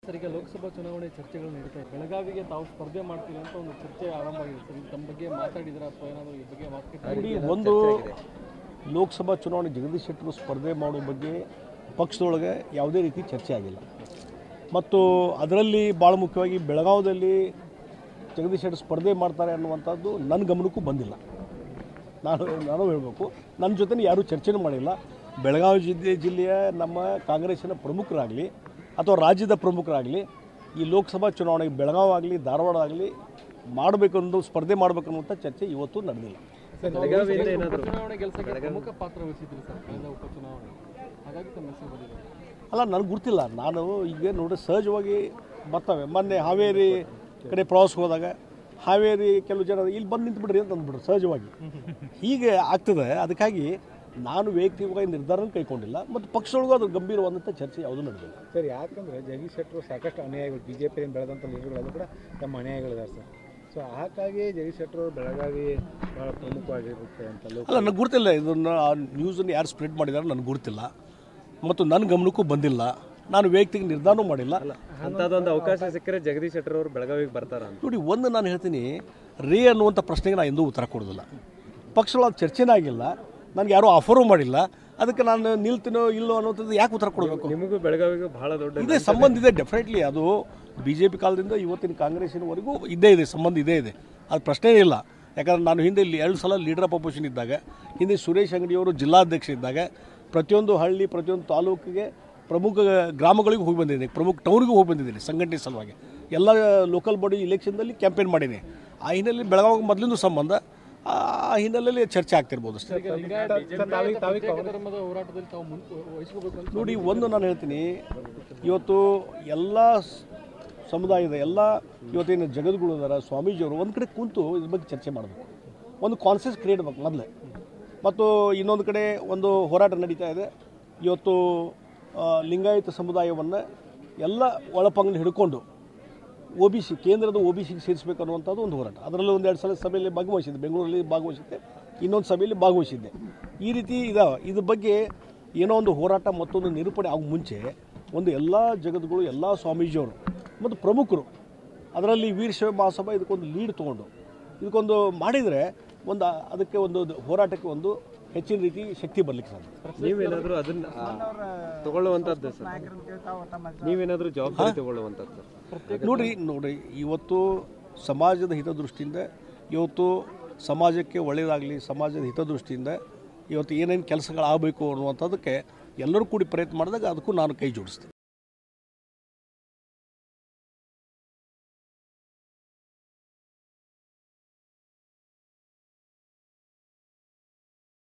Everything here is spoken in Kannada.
ಸರ್ ಈಗ ಲೋಕಸಭಾ ಚುನಾವಣೆ ಚರ್ಚೆಗಳು ನಡೀತಾ ಇದೆ ಬೆಳಗಾವಿಗೆ ತಾವು ಸ್ಪರ್ಧೆ ಮಾಡ್ತೀವಿ ಅಂತ ಒಂದು ಚರ್ಚೆ ಆರಂಭ ಆಗಿದೆ ಸರ್ ಇದು ತಮ್ಮ ಬಗ್ಗೆ ಮಾತಾಡಿದ್ರ ಅಥವಾ ಏನಾದರೂ ಈ ಬಗ್ಗೆ ಮಾತುಕತೆ ನೋಡಿ ಒಂದು ಲೋಕಸಭಾ ಚುನಾವಣೆ ಜಗದೀಶ್ ಶೆಟ್ಟರು ಸ್ಪರ್ಧೆ ಮಾಡೋ ಬಗ್ಗೆ ಪಕ್ಷದೊಳಗೆ ಯಾವುದೇ ರೀತಿ ಚರ್ಚೆ ಆಗಿಲ್ಲ ಮತ್ತು ಅದರಲ್ಲಿ ಭಾಳ ಮುಖ್ಯವಾಗಿ ಬೆಳಗಾವದಲ್ಲಿ ಜಗದೀಶ್ ಶೆಟ್ಟರ್ ಸ್ಪರ್ಧೆ ಮಾಡ್ತಾರೆ ಅನ್ನುವಂಥದ್ದು ನನ್ನ ಗಮನಕ್ಕೂ ಬಂದಿಲ್ಲ ನಾನು ನಾನು ಹೇಳಬೇಕು ನನ್ನ ಜೊತೆ ಯಾರೂ ಚರ್ಚೆನೂ ಮಾಡಿಲ್ಲ ಬೆಳಗಾವಿ ಜಿಲ್ಲೆ ಜಿಲ್ಲೆಯ ನಮ್ಮ ಕಾಂಗ್ರೆಸ್ಸಿನ ಪ್ರಮುಖರಾಗಲಿ ಅಥವಾ ರಾಜ್ಯದ ಪ್ರಮುಖರಾಗಲಿ ಈ ಲೋಕಸಭಾ ಚುನಾವಣೆಗೆ ಬೆಳಗಾವಿ ಆಗಲಿ ಧಾರವಾಡ ಆಗಲಿ ಮಾಡಬೇಕನ್ನೋ ಸ್ಪರ್ಧೆ ಮಾಡಬೇಕನ್ನುವಂಥ ಚರ್ಚೆ ಇವತ್ತು ನಡೆದಿಲ್ಲ ಉಪಚುನಾವಣೆ ಕೆಲಸಕ್ಕೆ ಪ್ರಮುಖ ಪಾತ್ರ ವಹಿಸಿದ್ರಿ ಸರ್ ಕಳೆದ ಉಪಚುನಾವಣೆ ಹಾಗಾಗಿ ತಮ್ಮ ಹೆಸರು ಬಂದಿದೆ ಅಲ್ಲ ನನಗೆ ಗೊತ್ತಿಲ್ಲ ನಾನು ಈಗ ನೋಡಿ ಸಹಜವಾಗಿ ಬರ್ತವೆ ಮೊನ್ನೆ ಹಾವೇರಿ ಕಡೆ ಪ್ರವಾಸಕ್ಕೆ ಹೋದಾಗ ಹಾವೇರಿ ಕೆಲವು ಜನ ಇಲ್ಲಿ ಬಂದು ನಿಂತ್ಬಿಡ್ರಿ ಅಂತ ಅಂದ್ಬಿಟ್ರು ಸಹಜವಾಗಿ ಹೀಗೆ ಆಗ್ತದೆ ಅದಕ್ಕಾಗಿ ನಾನು ವೈಯಕ್ತಿಕವಾಗಿ ನಿರ್ಧಾರ ಕೈಗೊಂಡಿಲ್ಲ ಮತ್ತು ಪಕ್ಷದೊಳಗೂ ಅದ್ರ ಗಂಭೀರವಾದಂಥ ಚರ್ಚೆ ಯಾವುದೂ ನಡೆದಿಲ್ಲ ಸರ್ ಯಾಕಂದ್ರೆ ಜಗದೀಶ್ ಶೆಟ್ಟರು ಸಾಕಷ್ಟು ಅನುಯಾಯಿಗಳು ಬಿ ಜೆ ಪಿಯಿಂದ ಬೆಳೆದಂಥ ಲೀಡರ್ಗಳು ಕೂಡ ತಮ್ಮ ಅನುಯಾಯಿಗಳಿದ್ದಾರೆ ಸರ್ ಸೊ ಹಾಗಾಗಿ ಜಗದೀಶ್ ಶೆಟ್ಟರು ಬೆಳಗಾವಿ ಭಾಳ ಪ್ರಮುಖವಾಗಿರುತ್ತೆ ಅಂತ ಲೋಕ ಅಲ್ಲ ನನಗೆ ಗುರ್ತಿಲ್ಲ ಇದನ್ನು ಆ ನ್ಯೂಸನ್ನು ಯಾರು ಸ್ಪ್ರೆಡ್ ಮಾಡಿದ್ದಾರೆ ನನಗೆ ಗುರ್ತಿಲ್ಲ ಮತ್ತು ನನ್ನ ಗಮನಕ್ಕೂ ಬಂದಿಲ್ಲ ನಾನು ವೈಯಕ್ತಿಕ ನಿರ್ಧಾರನೂ ಮಾಡಿಲ್ಲ ಅಂತದೊಂದು ಅವಕಾಶ ಸಿಕ್ಕರೆ ಜಗದೀಶ್ ಶೆಟ್ಟರ್ ಅವರು ಬೆಳಗಾವಿಗೆ ಬರ್ತಾರ ಅಂತ ನೋಡಿ ಒಂದು ನಾನು ಹೇಳ್ತೀನಿ ರೇ ಅನ್ನುವಂಥ ಪ್ರಶ್ನೆಗೆ ನಾನು ಎಂದೂ ಉತ್ತರ ಕೊಡೋದಿಲ್ಲ ಪಕ್ಷದೊಳಗೆ ಚರ್ಚೆನೇ ಆಗಿಲ್ಲ ನನಗೆ ಯಾರೂ ಆಫರೂ ಮಾಡಿಲ್ಲ ಅದಕ್ಕೆ ನಾನು ನಿಲ್ತೀನೋ ಇಲ್ಲೋ ಅನ್ನೋಂಥದ್ದು ಯಾಕೆ ಉತ್ತರ ಕೊಡಬೇಕು ನಿಮಗೂ ಬೆಳಗಾವಿಗೂ ಬಹಳ ದೊಡ್ಡ ಇದೇ ಸಂಬಂಧ ಇದೆ ಡೆಫಿನೆಟ್ಲಿ ಅದು ಬಿ ಜೆ ಪಿ ಕಾಲದಿಂದ ಇವತ್ತಿನ ಕಾಂಗ್ರೆಸ್ಸಿನವರೆಗೂ ಇದ್ದೇ ಇದೆ ಸಂಬಂಧ ಇದೇ ಇದೆ ಅದು ಪ್ರಶ್ನೆ ಇಲ್ಲ ಯಾಕಂದ್ರೆ ನಾನು ಹಿಂದೆ ಇಲ್ಲಿ ಎರಡು ಸಲ ಲೀಡರ್ ಆಫ್ ಅಪೋಸಿಷನ್ ಇದ್ದಾಗ ಹಿಂದೆ ಸುರೇಶ್ ಅಂಗಡಿಯವರು ಜಿಲ್ಲಾಧ್ಯಕ್ಷ ಇದ್ದಾಗ ಪ್ರತಿಯೊಂದು ಹಳ್ಳಿ ಪ್ರತಿಯೊಂದು ತಾಲೂಕಿಗೆ ಪ್ರಮುಖ ಗ್ರಾಮಗಳಿಗೂ ಹೋಗಿ ಬಂದಿದ್ದೀನಿ ಪ್ರಮುಖ ಟೌನ್ಗೂ ಹೋಗಿ ಬಂದಿದ್ದೀನಿ ಸಂಘಟನೆ ಸಲುವಾಗಿ ಎಲ್ಲ ಲೋಕಲ್ ಬಾಡಿ ಇಲೆಕ್ಷನ್ದಲ್ಲಿ ಕ್ಯಾಂಪೇನ್ ಮಾಡೀನಿ ಆ ಹಿನ್ನೆಲೆಯಲ್ಲಿ ಬೆಳಗಾವಿ ಮೊದಲಿಂದ ಸಂಬಂಧ ಆ ಹಿನ್ನೆಲೆಯಲ್ಲಿ ಚರ್ಚೆ ಆಗ್ತಿರ್ಬೋದು ಅಷ್ಟೇ ಈಗ ಲಿಂಗಾಯತ ಪ್ರತ್ಯೇಕ ಧರ್ಮದ ಹೋರಾಟದಲ್ಲಿ ತಾವು ಮುನ್ ವಹಿಸ್ಕೋಬೇಕು ಅಂತ ನೋಡಿ ಒಂದು ನಾನು ಹೇಳ್ತೀನಿ ಇವತ್ತು ಎಲ್ಲ ಸ್- ಸಮುದಾಯದ ಎಲ್ಲ ಇವತ್ತಿನ ಜಗದ್ಗುರು ಇದಾರ ಸ್ವಾಮೀಜಿಯವರು ಒಂದು ಕಡೆ ಕೂತು ಇದ್ರ ಬಗ್ಗೆ ಚರ್ಚೆ ಮಾಡಬೇಕು ಒಂದು ಕಾನ್ಸಿಯಸ್ ಕ್ರಿಯೇಟ್ ಬೇಕು ಮೊದಲೇ ಮತ್ತು ಇನ್ನೊಂದು ಕಡೆ ಒಂದು ಹೋರಾಟ ನಡೀತಾ ಇದೆ ಇವತ್ತು ಆ, ಲಿಂಗಾಯತ ಸಮುದಾಯವನ್ನು ಎಲ್ಲ ಒಳಪಂಗಡ ಹಿಡ್ಕೊಂಡು ಒ ಬಿ ಸಿ ಕೇಂದ್ರದ ಒ ಬಿ ಸಿಗೆ ಸೇರಿಸಬೇಕು ಅನ್ನುವಂಥದ್ದು ಒಂದು ಹೋರಾಟ ಅದರಲ್ಲಿ ಒಂದು ಎರಡು ಸಲ ಸಭೆಯಲ್ಲಿ ಭಾಗವಹಿಸಿದ್ದೆ ಬೆಂಗಳೂರಲ್ಲಿ ಭಾಗವಹಿಸಿದ್ದೆ ಇನ್ನೊಂದು ಸಭೆಯಲ್ಲಿ ಭಾಗವಹಿಸಿದ್ದೆ ಈ ರೀತಿ ಇದಾವೆ ಇದ್ರ ಬಗ್ಗೆ ಏನೋ ಒಂದು ಹೋರಾಟ ಮತ್ತೊಂದು ನಿರೂಪಣೆ ಆಗೋ ಮುಂಚೆ ಒಂದು ಎಲ್ಲ ಜಗದ್ಗಳು ಎಲ್ಲ ಸ್ವಾಮೀಜಿಯವರು ಮತ್ತು ಪ್ರಮುಖರು ಅದರಲ್ಲಿ ವೀರಶೈವ ಮಹಾಸಭಾ ಇದಕ್ಕೊಂದು ಲೀಡ್ ತೊಗೊಂಡು ಇದಕ್ಕೊಂದು ಮಾಡಿದರೆ ಒಂದು ಅದಕ್ಕೆ ಒಂದು ಹೋರಾಟಕ್ಕೆ ಒಂದು ಹೆಚ್ಚಿನ ರೀತಿ ಶಕ್ತಿ ಬರಲಿಕ್ಕೆ ಸಾಧ್ಯ ನೀವೇನಾದ್ರೂ ಅದನ್ನ ಆ, ತಗೊಳ್ಳುವಂತದ್ದು ಸರ್ ನೀವೇನಾದ್ರೂ ಜವಾಬ್ದಾರಿ ತಗೊಳ್ಳುವಂತದ್ದು ಸರ್ ನೋಡ್ರಿ ನೋಡ್ರಿ ಇವತ್ತು ಸಮಾಜದ ಹಿತದೃಷ್ಟಿಯಿಂದ ಇವತ್ತು ಸಮಾಜಕ್ಕೆ ಒಳ್ಳೆಯದಾಗಲಿ ಸಮಾಜದ ಹಿತದೃಷ್ಟಿಯಿಂದ ಇವತ್ತು ಏನೇನು ಕೆಲಸಗಳಾಗಬೇಕು ಅನ್ನುವಂಥದ್ದಕ್ಕೆ ಎಲ್ಲರೂ ಕೂಡಿ ಪ್ರಯತ್ನ ಮಾಡಿದಾಗ ಅದಕ್ಕೂ ನಾನು ಕೈ ಜೋಡಿಸ್ತೀನಿ